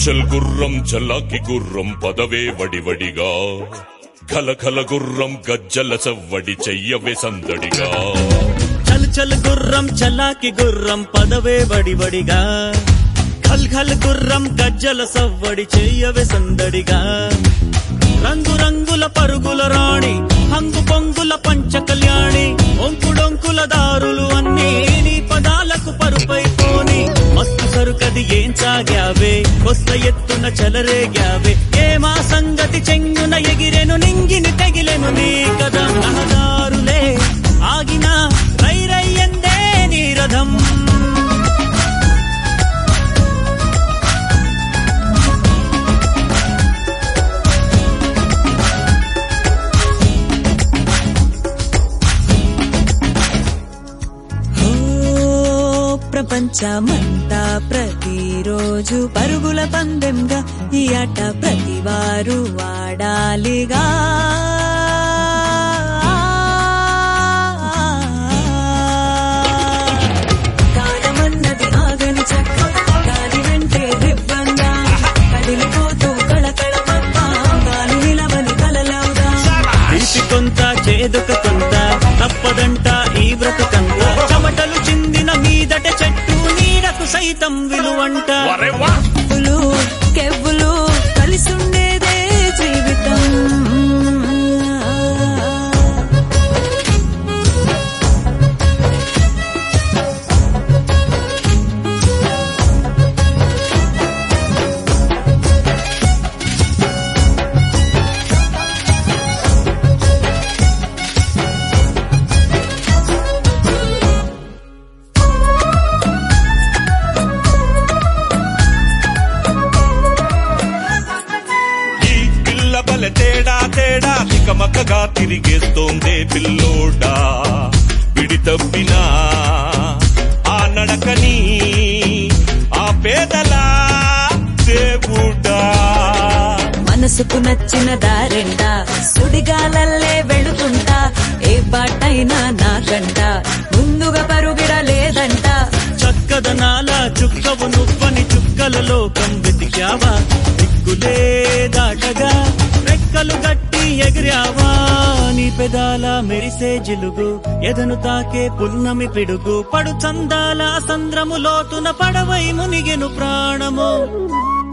చల్ గుర్రం చలాకి గుర్రం పదవే వడివడిగా కలకల గుర్రం గజ్జల సవ్వడి చెయ్యవే సందడిగా చల్ చల్ గుర్రం చలాకి గుర్రం పదవే వడివడిగా ఖల్ ఖల్ గుర్రం గజ్జల సవ్వడి చెయ్యవే సందడిగా రంగు రంగుల పరుగుల రాణి హంగు పొంగుల పంచ కళ్యాణి ఒంకుడొంకుల దారులు అన్నీ నీ పదాలకు పరుపైపోని మస్తు సరుకది ఏం సాగావే కొత్త ఎత్తున చలరేగావే ఏ మా సంగతి చెంగున ఎగిరెను నింగిని తెగిలెను నీ కదా రహదారులే ఆగిన రై రై ఎందే నీ రథం ఓ ప్రపంచమంతా ప్రతిరోజు పరుగుల పందెంగా ఈ ఆట ప్రతివారు ఆడాలిగా కాలమన్నది ఆగని చక్క గాలి వెంటే రివ్వంగా కదిలిపోతూ కళకళమప్ప గాలి నిలవని కలలవుదా తీపి కొంత చేదుక కొంత తప్పదంట ఈ బ్రతుకంత చెమటలు చిందిన మీదట చెట్టు నీడకు సైతం విలువంట వరే వా కెవ్వులు కెవ్వులు కలిసుండేదే జీవితం ఈ పిల్ల బల తేడా తేడా తికమకగా తిరిగేస్తోందే పిల్లోడా విడి తప్పినా ఆ నడకని ఆ పేదలా దేవుడా మనసుకు నచ్చిన దారెంట సుడిగాలల్లే వెళుతుంటా ఏ బాటైనా నాకంట ముందుగా పరుగిడలేదంట చక్కదనాల చుక్కవు నువ్వని చుక్కల లోకం వెతికావా దిక్కులే దాటగా రెక్కలు గట్టి ఎగిరావా నీ పెదాల మెరిసే జిలుగు ఎదను తాకే పున్నమి పిడుగు పడు చందాల సంద్రము లోతున పడవై మునిగెను ప్రాణము